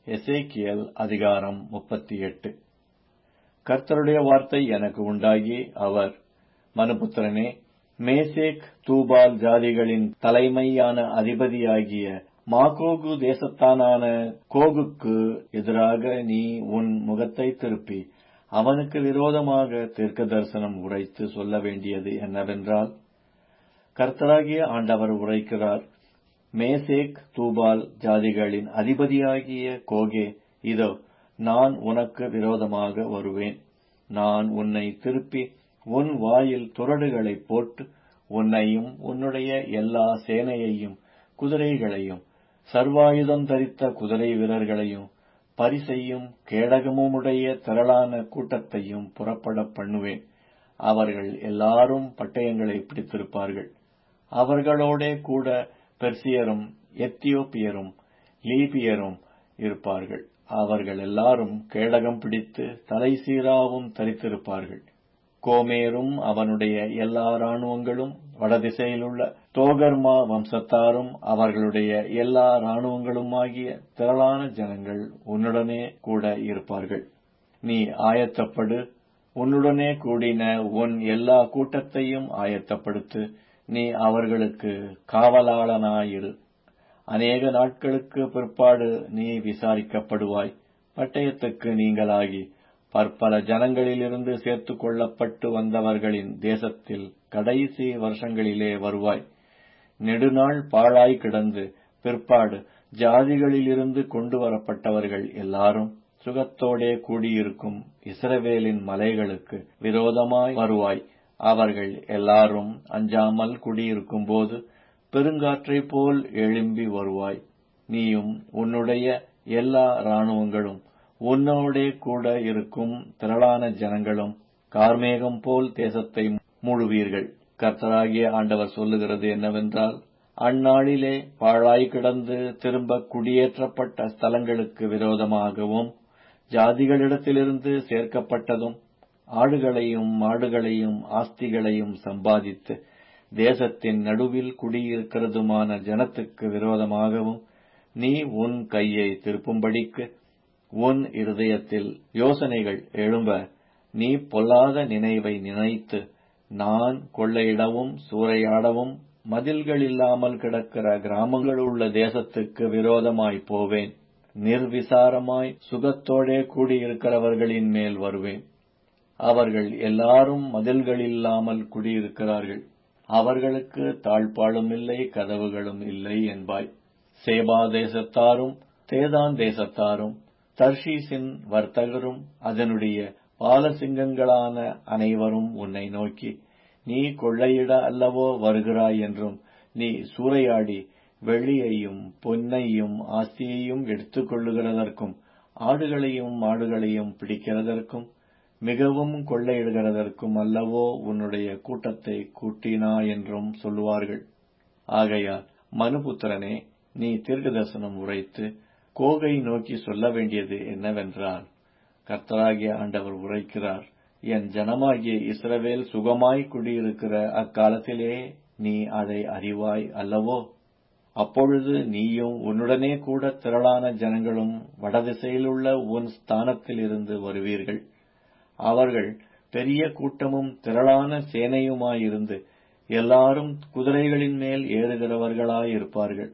எசேக்கியேல் அதிகாரம் முப்பத்தி எட்டு கர்த்தருடைய வார்த்தை எனக்கு உண்டாகி அவர் மனுபுத்திரனே மேசேக் தூபால் ஜாதிகளின் தலைமையான அதிபதியாகிய மாகோகு தேசத்தானான கோகுக்கு எதிராக நீ உன் முகத்தை திருப்பி அவனுக்கு விரோதமாக தீர்க்க தரிசனம் உரைத்து சொல்ல வேண்டியது என்னவென்றால் கர்த்தராகிய ஆண்டவர் உரைக்கிறார் மேசேக் தூபால் ஜாதிகளின் அதிபதியாகிய கோகே இதோ நான் உனக்கு விரோதமாக வருவேன் நான் உன்னை திருப்பி உன் வாயில் துரடுகளை போட்டு உன்னையும் உன்னுடைய எல்லா சேனையையும் குதிரைகளையும் சர்வாயுதம் தரித்த குதிரை வீரர்களையும் பரிசையும் கேடகமுமுடைய திரளான கூட்டத்தையும் புறப்பட பண்ணுவேன் அவர்கள் எல்லாரும் பட்டயங்களை பிடித்திருப்பார்கள் அவர்களோடே கூட பெர்சியரும் எத்தியோப்பியரும் லீபியரும் இருப்பார்கள் அவர்கள் எல்லாரும் கேடகம் பிடித்து தலை சீராவும் தரித்திருப்பார்கள் கோமேரும் அவனுடைய எல்லா இராணுவங்களும் வடதிசையிலுள்ள தோகர்மா வம்சத்தாரும் அவர்களுடைய எல்லா இராணுவங்களுமாகிய திரளான ஜனங்கள் உன்னுடனே கூட இருப்பார்கள் நீ ஆயத்தப்படு உன்னுடனே கூடின உன் எல்லா கூட்டத்தையும் ஆயத்தப்படுத்து நீ அவர்களுக்கு காவலாளனாயிரு அநேக நாட்களுக்கு பிற்பாடு நீ விசாரிக்கப்படுவாய் பட்டயத்துக்கு நீங்களாகி பற்பல ஜனங்களிலிருந்து சேர்த்து கொள்ளப்பட்டு வந்தவர்களின் தேசத்தில் கடைசி வருஷங்களிலே வருவாய் நெடுநாள் பாழாய் கிடந்து பிற்பாடு ஜாதிகளிலிருந்து கொண்டு வரப்பட்டவர்கள் எல்லாரும் சுகத்தோடே கூடியிருக்கும் இஸ்ரவேலின் மலைகளுக்கு விரோதமாய் வருவாய் அவர்கள் எல்லாரும் அஞ்சாமல் குடியிருக்கும் போது பெருங்காற்றைப் போல் எழும்பி வருவாய் நீயும் உன்னுடைய எல்லா இராணுவங்களும் உன்னோடே கூட இருக்கும் திரளான ஜனங்களும் கார்மேகம் போல் தேசத்தை மூழுவீர்கள் கர்த்தராகிய ஆண்டவர் சொல்லுகிறது என்னவென்றால் அந்நாளிலே பாழாய் கிடந்து திரும்ப குடியேற்றப்பட்ட ஸ்தலங்களுக்கு விரோதமாகவும் ஜாதிகளிடத்திலிருந்து சேர்க்கப்பட்டதும் ஆடுகளையும் மாடுகளையும் ஆஸ்திகளையும் சம்பாதித்து தேசத்தின் நடுவில் குடியிருக்கிறதுமான ஜனத்துக்கு விரோதமாகவும் நீ உன் கையை திருப்பும்படிக்கு உன் இருதயத்தில் யோசனைகள் எழும்ப நீ பொல்லாத நினைவை நினைத்து நான் கொள்ளையிடவும் சூறையாடவும் மதில்கள் இல்லாமல் கிடக்கிற கிராமங்கள் உள்ள தேசத்துக்கு விரோதமாய் போவேன் நிர்விசாரமாய் சுகத்தோடே கூடியிருக்கிறவர்களின் மேல் வருவேன் அவர்கள் எல்லாரும் மதில்கள் இல்லாமல் குடியிருக்கிறார்கள் அவர்களுக்கு தாழ்பாளும் இல்லை கதவுகளும் இல்லை என்பாய் சேபா தேசத்தாரும் தேதான் தேசத்தாரும் தர்ஷீசின் வர்த்தகரும் அதனுடைய பாலசிங்கங்களான அனைவரும் உன்னை நோக்கி நீ கொள்ளையிட அல்லவோ வருகிறாய் என்றும் நீ சூறையாடி வெள்ளியையும் பொன்னையும் ஆஸ்தியையும் எடுத்துக் கொள்ளுகிறதற்கும் ஆடுகளையும் மாடுகளையும் பிடிக்கிறதற்கும் மிகவும் கொள்ளையிடுகிறதற்கும் அல்லவோ உன்னுடைய கூட்டத்தை கூட்டினா என்றும் சொல்லுவார்கள் ஆகையால் மனுபுத்திரனே நீ தீர்க்க தரிசனம் உரைத்து கோகை நோக்கி சொல்ல வேண்டியது என்னவென்றால் கர்த்தராகிய ஆண்டவர் உரைக்கிறார் என் ஜனமாகிய இஸ்ரவேல் சுகமாய் குடியிருக்கிற அக்காலத்திலே நீ அதை அறிவாய் அல்லவோ அப்பொழுது நீயும் உன்னுடனே கூட திரளான ஜனங்களும் வடதிசையிலுள்ள உன் ஸ்தானத்தில் இருந்து வருவீர்கள் அவர்கள் பெரிய கூட்டமும் திரளான சேனையுமாயிருந்து எல்லாரும் குதிரைகளின் மேல் ஏறுகிறவர்களாயிருப்பார்கள்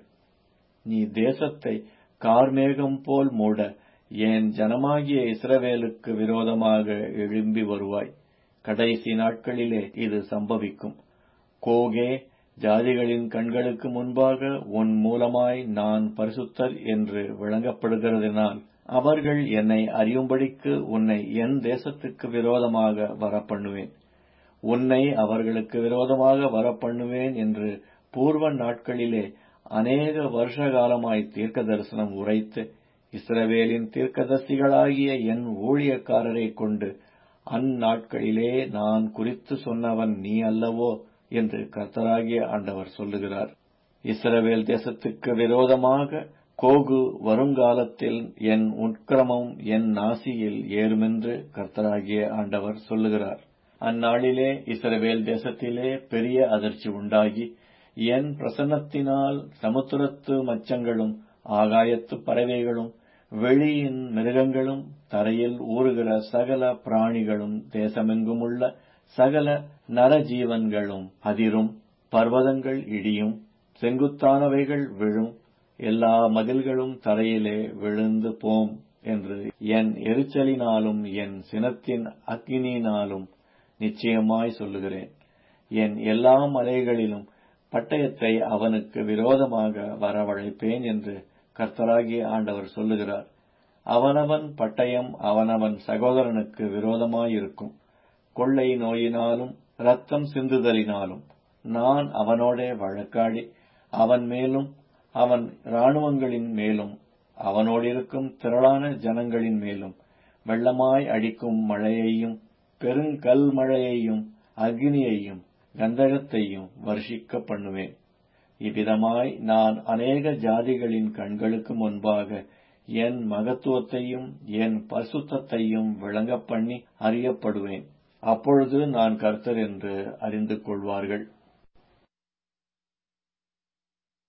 நீ தேசத்தை கார்மேகம் போல் மூட என் ஜனமாகிய இஸ்ரவேலுக்கு விரோதமாக எழும்பி வருவாய் கடைசி நாட்களிலே இது சம்பவிக்கும் கோகே ஜாதிகளின் கண்களுக்கு முன்பாக உன் மூலமாய் நான் பரிசுத்தர் என்று விளங்கப்படுகிறதினால் அவர்கள் என்னை அறியும்படிக்கு உன்னை என் தேசத்துக்கு விரோதமாக வரப்பண்ணுவேன் உன்னை அவர்களுக்கு விரோதமாக வரப்பண்ணுவேன் என்று பூர்வ நாட்களிலே அநேக வருஷ காலமாய் தீர்க்க தரிசனம் உரைத்து இஸ்ரவேலின் தீர்க்கதரிசிகளாகிய என் ஊழியக்காரரை கொண்டு அந்நாட்களிலே நான் குறித்து சொன்னவன் நீ அல்லவோ என்று கர்த்தராகிய ஆண்டவர் சொல்லுகிறார் இஸ்ரவேல் தேசத்துக்கு விரோதமாக கோகு வருங்காலத்தில் என் உட்கிரமம் என் நாசியில் ஏறுமென்று கர்த்தராகிய ஆண்டவர் சொல்லுகிறார் அந்நாளிலே இஸ்ரவேல் தேசத்திலே பெரிய அதிர்ச்சி உண்டாகி என் பிரசன்னத்தினால் சமுத்திரத்து மச்சங்களும் ஆகாயத்து பறவைகளும் வெளியின் மிருகங்களும் தரையில் ஊறுகிற சகல பிராணிகளும் தேசமெங்குமுள்ள சகல நரஜீவன்களும் அதிரும் பர்வதங்கள் இடியும் செங்குத்தானவைகள் விழும் எல்லா மதில்களும் தரையிலே விழுந்து போம் என்று என் எரிச்சலினாலும் என் சினத்தின் அக்கினியினாலும் நிச்சயமாய் சொல்லுகிறேன் என் எல்லா மலைகளிலும் பட்டயத்தை அவனுக்கு விரோதமாக வரவழைப்பேன் என்று கர்த்தராகிய ஆண்டவர் சொல்லுகிறார் அவனவன் பட்டயம் அவனவன் சகோதரனுக்கு விரோதமாயிருக்கும் கொள்ளை நோயினாலும் ரத்தம் சிந்துதலினாலும் நான் அவனோடே வழக்காடி அவன் மேலும் அவன் இராணுவங்களின் மேலும் அவனோடிருக்கும் திரளான ஜனங்களின் மேலும் வெள்ளமாய் அடிக்கும் மழையையும் பெருங்கல் மழையையும் அக்னியையும் கந்தகத்தையும் வருஷிக்க பண்ணுவேன் இவ்விதமாய் நான் அநேக ஜாதிகளின் கண்களுக்கு முன்பாக என் மகத்துவத்தையும் என் பரிசுத்தத்தையும் விளங்கப் பண்ணி அறியப்படுவேன் அப்பொழுது நான் கர்த்தர் என்று அறிந்து கொள்வார்கள்